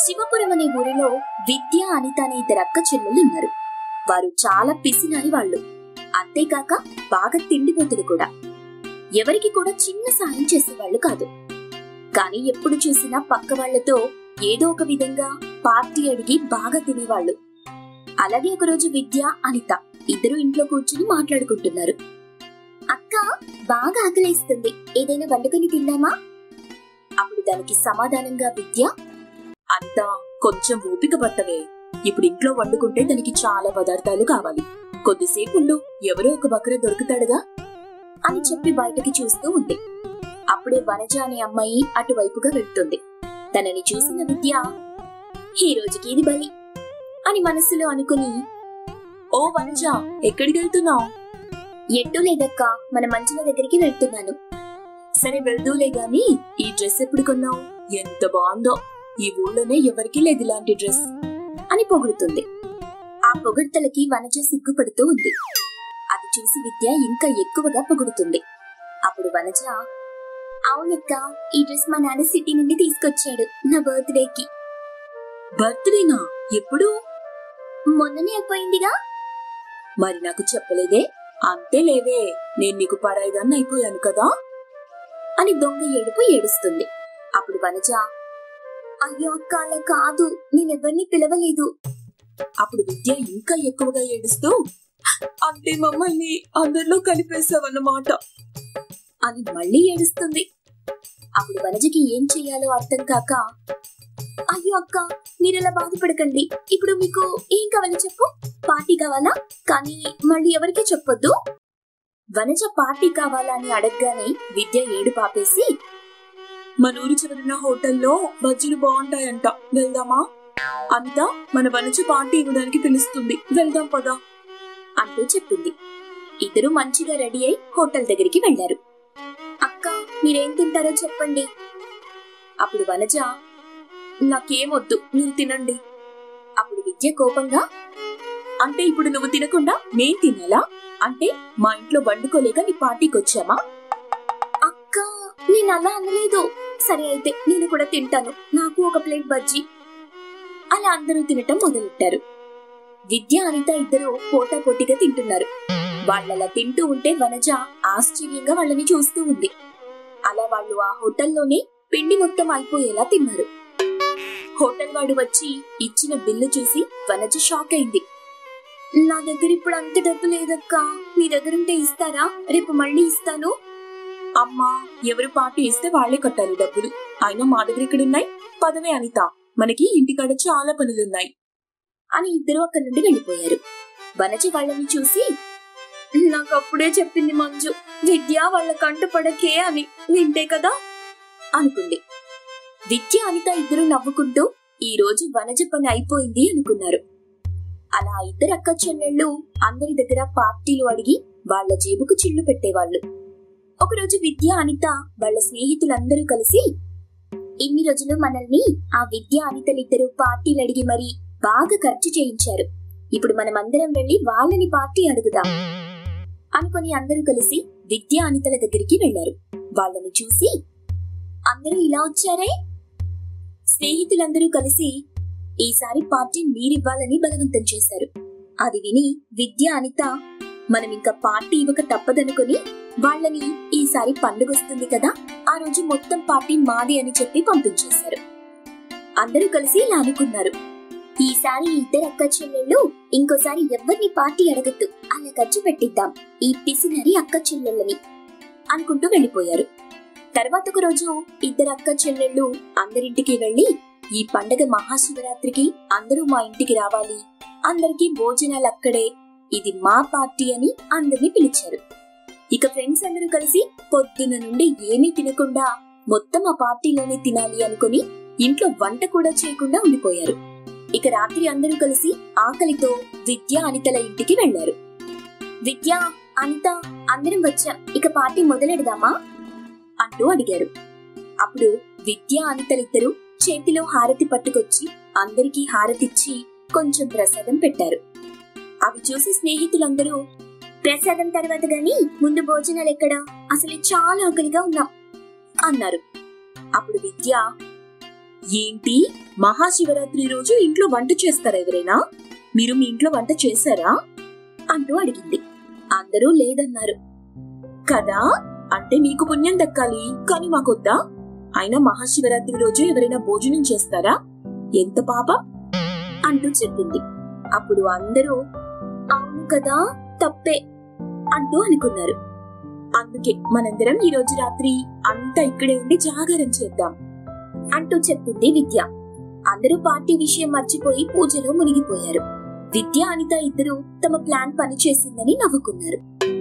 శివపురం అనే ఊరిలో విద్య అనిత అనే ఇద్దరు అక్క చెల్లెలు వారు చాలా పిసినారి వాళ్ళు అంతేకాక బాగా తిండిపోతులు కూడా ఎవరికి కూడా చిన్న సాయం చేసేవాళ్ళు కాదు కానీ ఎప్పుడు చూసినా పక్క వాళ్లతో ఏదో ఒక విధంగా పార్టీ అడిగి బాగా తినేవాళ్ళు అలాగే ఒకరోజు విద్య అనిత ఇద్దరు ఇంట్లో కూర్చుని మాట్లాడుకుంటున్నారు అక్క బాగా ఆకలేస్తుంది ఏదైనా వండుకొని తిందామా అప్పుడు దానికి సమాధానంగా విద్య అంతా కొంచెం ఓపిక పట్టవే ఇప్పుడు ఇంట్లో వండుకుంటే దానికి చాలా పదార్థాలు కావాలి కొద్దిసేపు ఉండు ఎవరో ఒక బకర దొరుకుతాడుగా అని చెప్పి బయటకి చూస్తూ ఉంది అప్పుడే వనజ అనే అమ్మాయి అటువైపుగా వెళ్తుంది తనని చూసిన విద్య ఈ రోజుకి ఇది బలి అని మనసులో అనుకుని ఓ వనజ ఎక్కడికి వెళ్తున్నావు ఎట్టు లేదక్క మన మంచిన దగ్గరికి వెళ్తున్నాను సరే వెళ్దూలే గాని ఈ డ్రెస్ ఎప్పుడు కొన్నావు ఎంత బాగుందో ఈ ఊళ్ళోనే ఎవరికీ లేదు ఇలాంటి డ్రెస్ అని పొగుడుతుంది ఆ పొగడ్తలకి వనజ సిగ్గుపడుతూ ఉంది అది చూసి విద్య ఇంకా ఎక్కువగా పొగుడుతుంది అప్పుడు వనజ అవునక్క ఈ డ్రెస్ మా నాన్న సిటీ నుండి తీసుకొచ్చాడు నా బర్త్డేకి బర్త్డేనా ఎప్పుడు మొన్ననే అయిపోయిందిగా మరి నాకు చెప్పలేదే అంతే లేవే నేను నీకు పరాయిదాన్ని అయిపోయాను కదా అని దొంగ ఏడుపు ఏడుస్తుంది అప్పుడు వనజ అయ్యో అక్క అలా కాదు నేనెవరిని పిలవలేదు అప్పుడు విద్య ఇంకా ఎక్కువగా ఏడుస్తూ అంటే మమ్మల్ని అందరిలో కలిపేశావన్నమాట అని మళ్ళీ ఏడుస్తుంది అప్పుడు వనజకి ఏం చెయ్యాలో అర్థం కాక అయ్యో అక్క మీరలా బాధపడకండి ఇప్పుడు మీకు ఏం కావాలి చెప్పు పార్టీ కావాలా కానీ మళ్ళీ ఎవరికీ చెప్పొద్దు వనజ పార్టీ కావాలా అని అడగగానే విద్య ఏడు పాపేసి మన ఊరి చివరిన హోటల్లో బజ్జీలు బాగుంటాయంట వెళ్దామా అనిత మన వనజ పార్టీ ఇవ్వడానికి పిలుస్తుంది వెళ్దాం పదా అంటూ చెప్పింది ఇద్దరు మంచిగా రెడీ అయి హోటల్ దగ్గరికి వెళ్లారు అక్క మీరేం తింటారో చెప్పండి అప్పుడు వనజ నాకేమొద్దు మీరు తినండి అప్పుడు విద్య కోపంగా అంటే ఇప్పుడు నువ్వు తినకుండా మేం తినాలా అంటే మా ఇంట్లో వండుకోలేక నీ పార్టీకి వచ్చామా అక్క నేను అలా అనలేదు సరే అయితే నేను కూడా తింటాను నాకు ఒక ప్లేట్ బజ్జీ అలా అందరూ తినటం మొదలెట్టారు విద్య అనిత ఇద్దరు పోటా పోటీగా తింటున్నారు వాళ్ళలా తింటూ ఉంటే వనజ ఆశ్చర్యంగా వాళ్ళని చూస్తూ ఉంది అలా వాళ్ళు ఆ హోటల్లోనే పిండి మొత్తం అయిపోయేలా తిన్నారు హోటల్ వాడు వచ్చి ఇచ్చిన బిల్లు చూసి వనజ షాక్ అయింది నా దగ్గర ఇప్పుడు అంత డబ్బు లేదక్క మీ దగ్గరుంటే ఇస్తారా రేపు మళ్ళీ ఇస్తాను అమ్మా ఎవరు పార్టీ ఇస్తే వాళ్లే కట్టాలి డబ్బులు అయినా మా దగ్గర ఇక్కడున్నాయి పదవే అనిత మనకి ఇంటికాడ చాలా పనులున్నాయి అని ఇద్దరు అక్కడి నుండి వెళ్ళిపోయారు వనజ వాళ్ళని చూసి నాకు అప్పుడే చెప్పింది మంజు విద్య వాళ్ళ కంట పడకే అని వింటే కదా అనుకుంది విద్య అనిత ఇద్దరు నవ్వుకుంటూ ఈ రోజు వనజ పని అయిపోయింది అనుకున్నారు అలా ఆ ఇద్దరు అక్క చెల్లెళ్ళు అందరి దగ్గర పార్టీలు అడిగి వాళ్ళ జేబుకు చిల్లు పెట్టేవాళ్ళు ఒకరోజు విద్య అనిత వాళ్ళ స్నేహితులందరూ కలిసి ఇన్ని రోజులు మనల్ని ఆ విద్య అనితలిద్దరు పార్టీలు అడిగి మరి బాగా ఖర్చు చేయించారు ఇప్పుడు మనం అందరం వెళ్లి వాళ్ళని పార్టీ అడుగుదాం అనుకొని అందరూ కలిసి విద్య అనితల దగ్గరికి వెళ్లారు వాళ్ళని చూసి అందరూ ఇలా వచ్చారే స్నేహితులందరూ కలిసి ఈసారి పార్టీ మీరివ్వాలని బలవంతం చేశారు అది విని విద్య అనిత మనం ఇంకా పార్టీ ఇవ్వక తప్పదనుకొని వాళ్ళని ఈసారి పండుగొస్తుంది కదా ఆ రోజు మొత్తం పార్టీ మాది అని చెప్పి పంపించేశారు అందరూ కలిసి ఇలా అనుకున్నారు ఈసారి ఈ ఇద్దరు అక్క చెల్లెళ్ళు ఇంకోసారి ఎవరిని పార్టీ అడగద్దు అలా ఖర్చు పెట్టిద్దాం ఈ పిసినరి అక్క చెల్లెళ్ళని అనుకుంటూ వెళ్ళిపోయారు తర్వాత ఒక రోజు ఇద్దరు అక్క చెల్లెళ్ళు అందరింటికి వెళ్లి ఈ పండగ మహాశివరాత్రికి అందరూ మా ఇంటికి రావాలి అందరికీ భోజనాలు అక్కడే ఇది మా పార్టీ అని అందరినీ పిలిచారు ఇక ఫ్రెండ్స్ అందరూ కలిసి పొద్దున నుండి ఏమీ తినకుండా మొత్తం ఆ పార్టీలోనే తినాలి అనుకుని ఇంట్లో వంట కూడా చేయకుండా ఉండిపోయారు ఇక రాత్రి అందరూ కలిసి ఆకలితో విద్య అనితల ఇంటికి వెళ్లారు విద్య అనిత అందరం వచ్చాం ఇక పార్టీ మొదలెడదామా అంటూ అడిగారు అప్పుడు విద్య అనితలిద్దరూ చేతిలో హారతి పట్టుకొచ్చి అందరికీ హారతిచ్చి కొంచెం ప్రసాదం పెట్టారు అవి చూసి స్నేహితులందరూ ప్రసాదం తర్వాత గాని ముందు భోజనాలు ఎక్కడా అసలు చాలా ఆకలిగా ఉన్నాం అన్నారు అప్పుడు విద్య ఏంటి మహాశివరాత్రి రోజు ఇంట్లో వంట చేస్తారా ఎవరైనా మీరు మీ ఇంట్లో వంట చేశారా అంటూ అడిగింది అందరూ లేదన్నారు కదా అంటే మీకు పుణ్యం దక్కాలి కానీ మాకొద్దా అయినా మహాశివరాత్రి రోజు ఎవరైనా భోజనం చేస్తారా ఎంత పాప అంటూ చెప్పింది అప్పుడు అందరూ అవును కదా తప్పే అంటూ అనుకున్నారు అందుకే మనందరం ఈ రోజు రాత్రి అంతా ఇక్కడే ఉండి జాగారం చేద్దాం అంటూ చెప్పింది విద్య అందరూ పార్టీ విషయం మర్చిపోయి పూజలో మునిగిపోయారు విద్య అనిత ఇద్దరు తమ ప్లాన్ పనిచేసిందని నవ్వుకున్నారు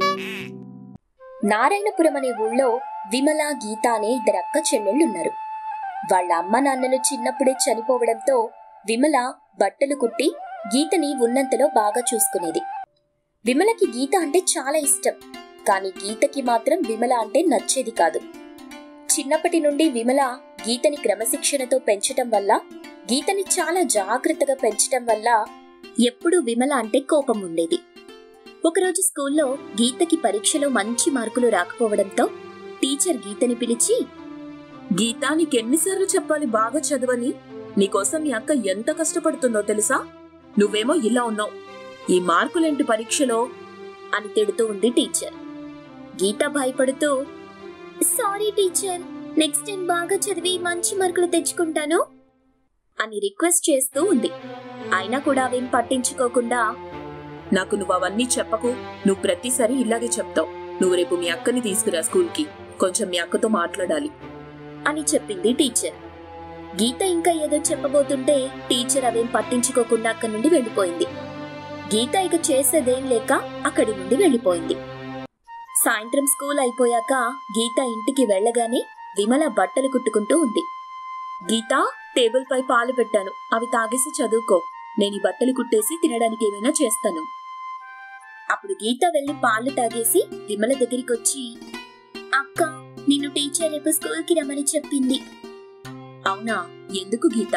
నారాయణపురం అనే ఊళ్ళో విమల గీత అనే ఇద్దరు అక్క చెల్లెళ్ళున్నారు వాళ్ళ అమ్మ నాన్నలు చిన్నప్పుడే చనిపోవడంతో విమల బట్టలు కుట్టి గీతని ఉన్నంతలో బాగా చూసుకునేది విమలకి గీత అంటే చాలా ఇష్టం కానీ గీతకి మాత్రం విమల అంటే నచ్చేది కాదు చిన్నప్పటి నుండి విమల గీతని క్రమశిక్షణతో పెంచటం వల్ల గీతని చాలా జాగ్రత్తగా పెంచటం వల్ల ఎప్పుడూ విమల అంటే కోపం ఉండేది ఒకరోజు స్కూల్లో గీతకి పరీక్షలో మంచి మార్కులు రాకపోవడంతో టీచర్ గీతని పిలిచి గీత నీకెన్నిసార్లు చెప్పాలి బాగా చదవని నీకోసం మీ అక్క ఎంత కష్టపడుతుందో తెలుసా నువ్వేమో ఇలా ఉన్నావు ఈ మార్కులేంటి పరీక్షలో అని తిడుతూ ఉంది టీచర్ గీత భయపడుతూ సారీ టీచర్ నెక్స్ట్ టైం బాగా చదివి మంచి మార్కులు తెచ్చుకుంటాను అని రిక్వెస్ట్ చేస్తూ ఉంది అయినా కూడా అవేం పట్టించుకోకుండా నాకు నువ్వు అవన్నీ చెప్పకు నువ్వు ప్రతిసారి ఇలాగే చెప్తావు నువ్వు రేపు మీ అక్కని తీసుకురా స్కూల్కి కొంచెం మీ అక్కతో మాట్లాడాలి అని చెప్పింది టీచర్ గీత ఇంకా ఏదో చెప్పబోతుంటే టీచర్ అవేం పట్టించుకోకుండా అక్కడి నుండి వెళ్ళిపోయింది గీత ఇక చేసేదేం లేక అక్కడి నుండి వెళ్ళిపోయింది సాయంత్రం స్కూల్ అయిపోయాక గీత ఇంటికి వెళ్ళగానే విమల బట్టలు కుట్టుకుంటూ ఉంది గీత టేబుల్ పై పాలు పెట్టాను అవి తాగేసి చదువుకో నేను ఈ బట్టలు కుట్టేసి తినడానికి ఏమైనా చేస్తాను అప్పుడు గీత వెళ్లి పాలు తాగేసి విమల దగ్గరికి వచ్చి అక్క నిన్ను టీచర్ రేపు స్కూల్ కి రమ్మని చెప్పింది అవునా ఎందుకు గీత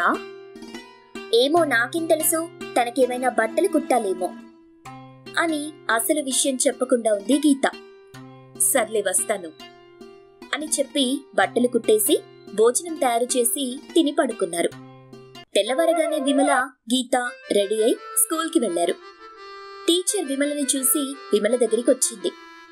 ఏమో నాకేం తెలుసు తనకేమైనా బట్టలు కుట్టాలేమో అని అసలు విషయం చెప్పకుండా ఉంది గీత సర్లే వస్తాను అని చెప్పి బట్టలు కుట్టేసి భోజనం తయారు చేసి తిని పడుకున్నారు తెల్లవారగానే విమల గీత రెడీ అయి స్కూల్కి వెళ్లారు టీచర్ విమలని చూసి విమల దగ్గరికి వచ్చింది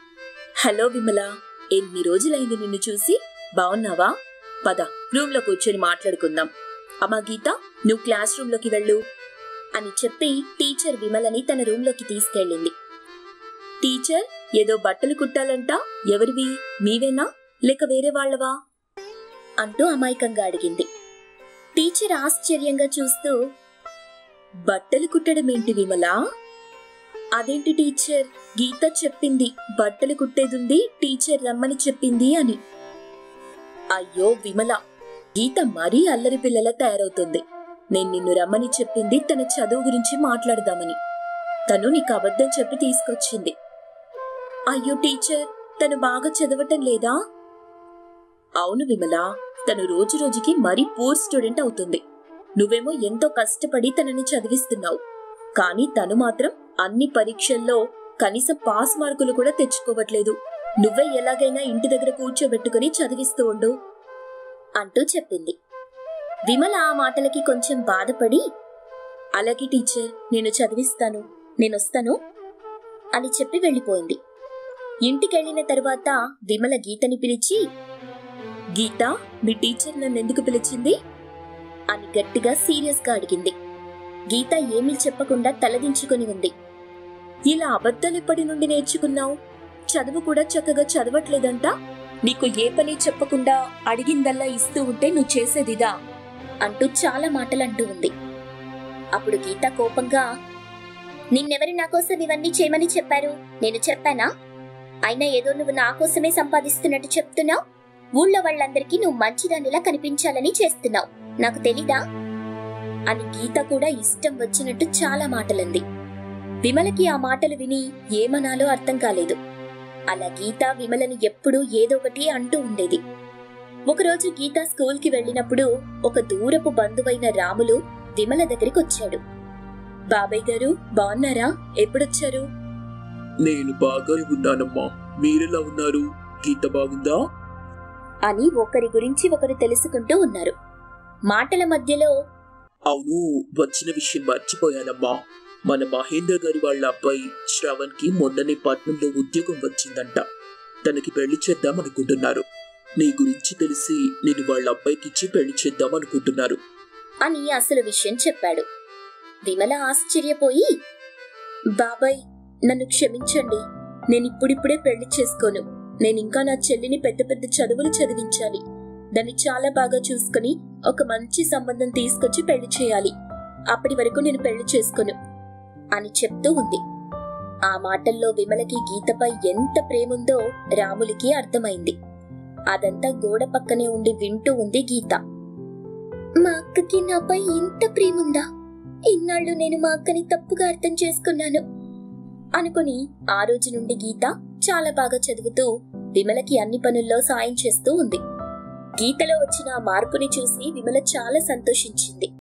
హలో విమల ఎన్ని రోజులైంది నిన్ను చూసి బావున్నావా పద రూమ్ లో కూర్చొని మాట్లాడుకుందాం అమ్మా గీత నువ్వు క్లాస్ రూమ్ లోకి వెళ్ళు అని చెప్పి టీచర్ విమలని తన రూంలోకి తీసుకెళ్ళింది టీచర్ ఏదో బట్టలు కుట్టాలంట ఎవరివి మీవేనా లేక వేరే వాళ్ళవా అంటూ అమాయకంగా అడిగింది టీచర్ ఆశ్చర్యంగా చూస్తూ బట్టలు కుట్టడం ఏంటి విమలా అదేంటి టీచర్ గీత చెప్పింది బట్టలు కుట్టేదుంది టీచర్ రమ్మని చెప్పింది అని అయ్యో విమల గీత మరీ అల్లరి పిల్లల తయారవుతుంది నేను నిన్ను రమ్మని చెప్పింది తన చదువు గురించి మాట్లాడదామని తను నీకు అబద్ధం చెప్పి తీసుకొచ్చింది అయ్యో టీచర్ తను బాగా చదవటం లేదా అవును విమల తను రోజు రోజుకి మరీ పూర్ స్టూడెంట్ అవుతుంది నువ్వేమో ఎంతో కష్టపడి తనని చదివిస్తున్నావు కానీ తను మాత్రం అన్ని పరీక్షల్లో కనీసం పాస్ మార్కులు కూడా తెచ్చుకోవట్లేదు నువ్వే ఎలాగైనా ఇంటి దగ్గర కూర్చోబెట్టుకుని చదివిస్తూ ఉండు అంటూ చెప్పింది విమల ఆ మాటలకి కొంచెం బాధపడి అలాగే టీచర్ నేను చదివిస్తాను నేనొస్తాను అని చెప్పి వెళ్ళిపోయింది ఇంటికెళ్ళిన తరువాత విమల గీతని పిలిచి గీత మీ టీచర్ నన్ను ఎందుకు పిలిచింది అని గట్టిగా సీరియస్ గా అడిగింది గీత ఏమీ చెప్పకుండా తలదించుకుని ఉంది ఇలా అబద్ధాలు ఎప్పటి నుండి నేర్చుకున్నావు చదువు కూడా చక్కగా చదవట్లేదంట నీకు ఏ పని చెప్పకుండా అడిగిందల్లా ఇస్తూ ఉంటే నువ్వు చేసేదిదా అంటూ చాలా మాటలు అంటూ ఉంది అప్పుడు గీత కోపంగా నిన్నెవరు నా కోసం ఇవన్నీ చేయమని చెప్పారు నేను చెప్పానా అయినా ఏదో నువ్వు నా కోసమే సంపాదిస్తున్నట్టు చెప్తున్నావు ఊళ్ళో వాళ్ళందరికీ నువ్వు మంచిదానిలా కనిపించాలని చేస్తున్నావు నాకు తెలీదా అని గీత కూడా ఇష్టం వచ్చినట్టు చాలా మాటలంది విమలకి ఆ మాటలు విని ఏమనాలో అర్థం కాలేదు అలా గీత విమలని ఎప్పుడూ ఏదో ఒకటి అంటూ ఉండేది ఒకరోజు గీత స్కూల్కి వెళ్ళినప్పుడు ఒక దూరపు బంధువైన రాములు విమల దగ్గరికి వచ్చాడు బాబాయ్ గారు బాగున్నారా ఎప్పుడొచ్చారు నేను బాగానే ఉన్నానమ్మా మీరెలా ఉన్నారు గీత బాగుందా అని ఒకరి గురించి ఒకరు తెలుసుకుంటూ ఉన్నారు మాటల మధ్యలో అవును వచ్చిన విషయం మర్చిపోయానమ్మా మన మహేందర్ గారి వాళ్ళ అబ్బాయి శ్రవణ్ కి మొన్ననే పట్నంలో ఉద్యోగం వచ్చిందంట తనకి పెళ్లి చేద్దాం అనుకుంటున్నారు నీ గురించి తెలిసి నేను వాళ్ళ అబ్బాయికి ఇచ్చి పెళ్లి చేద్దాం అనుకుంటున్నారు అని అసలు విషయం చెప్పాడు విమల ఆశ్చర్యపోయి బాబాయ్ నన్ను క్షమించండి నేను ఇప్పుడిప్పుడే పెళ్లి చేసుకోను నేను ఇంకా నా చెల్లిని పెద్ద పెద్ద చదువులు చదివించాలి దాన్ని చాలా బాగా చూసుకుని ఒక మంచి సంబంధం తీసుకొచ్చి పెళ్లి చేయాలి అప్పటి వరకు నేను పెళ్లి చేసుకోను అని చెప్తూ ఉంది ఆ మాటల్లో విమలకి గీతపై ఎంత ప్రేముందో రాములకి అర్థమైంది అదంతా గోడ పక్కనే ఉండి వింటూ ఉంది గీత మా అక్కకి నాపై ఇంత ప్రేముందా ఇన్నాళ్ళు నేను మా అక్కని తప్పుగా అర్థం చేసుకున్నాను అనుకుని ఆ రోజు నుండి గీత చాలా బాగా చదువుతూ విమలకి అన్ని పనుల్లో సాయం చేస్తూ ఉంది గీతలో వచ్చిన ఆ మార్పుని చూసి విమల చాలా సంతోషించింది